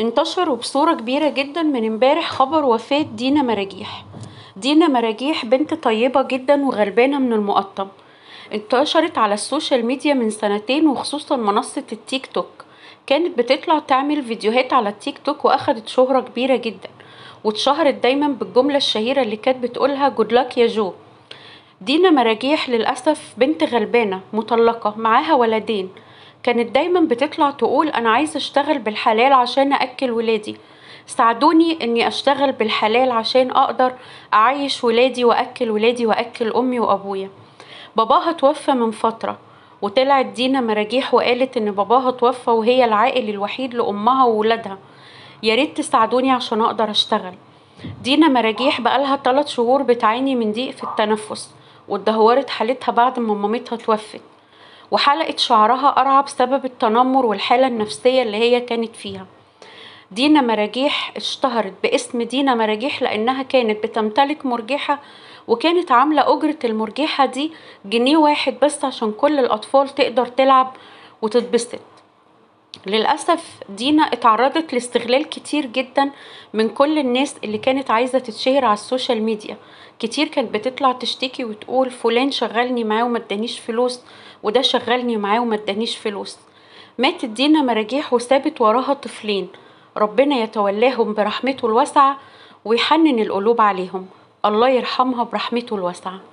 انتشر وبصورة كبيرة جدا من امبارح خبر وفاة دينا مراجيح دينا مراجيح بنت طيبة جدا وغلبانة من المقطم انتشرت على السوشيال ميديا من سنتين وخصوصا منصة التيك توك كانت بتطلع تعمل فيديوهات على التيك توك واخدت شهرة كبيرة جدا واتشهرت دايما بالجملة الشهيرة اللي كانت بتقولها جود لك يا جو دينا مراجيح للأسف بنت غلبانة مطلقة معاها ولدين كانت دايما بتطلع تقول أنا عايزة أشتغل بالحلال عشان أأكل ولادي ساعدوني إني أشتغل بالحلال عشان أقدر أعيش ولادي وأكل ولادي وأكل أمي وأبويا باباها توفى من فترة وطلعت دينا مراجيح وقالت إن باباها توفى وهي العائل الوحيد لأمها وولادها ياريت تساعدوني عشان أقدر أشتغل دينا مراجيح بقالها تلات شهور بتعاني من ضيق في التنفس واتدهورت حالتها بعد ما مامتها توفت وحلقت شعرها قرعة بسبب التنمر والحالة النفسية اللي هي كانت فيها دينا مراجيح اشتهرت باسم دينا مراجيح لأنها كانت بتمتلك مرجحة وكانت عاملة أجرة المرجحة دي جنيه واحد بس عشان كل الأطفال تقدر تلعب وتتبسط للأسف دينا اتعرضت لاستغلال كتير جدا من كل الناس اللي كانت عايزة تتشهر على السوشيال ميديا كتير كانت بتطلع تشتكي وتقول فلان شغلني معاه وما ادانيش فلوس وده شغلني معاه وما ادانيش فلوس ماتت دينا مراجيح وسابت وراها طفلين ربنا يتولاهم برحمته الواسعة ويحنن القلوب عليهم الله يرحمها برحمته الواسعة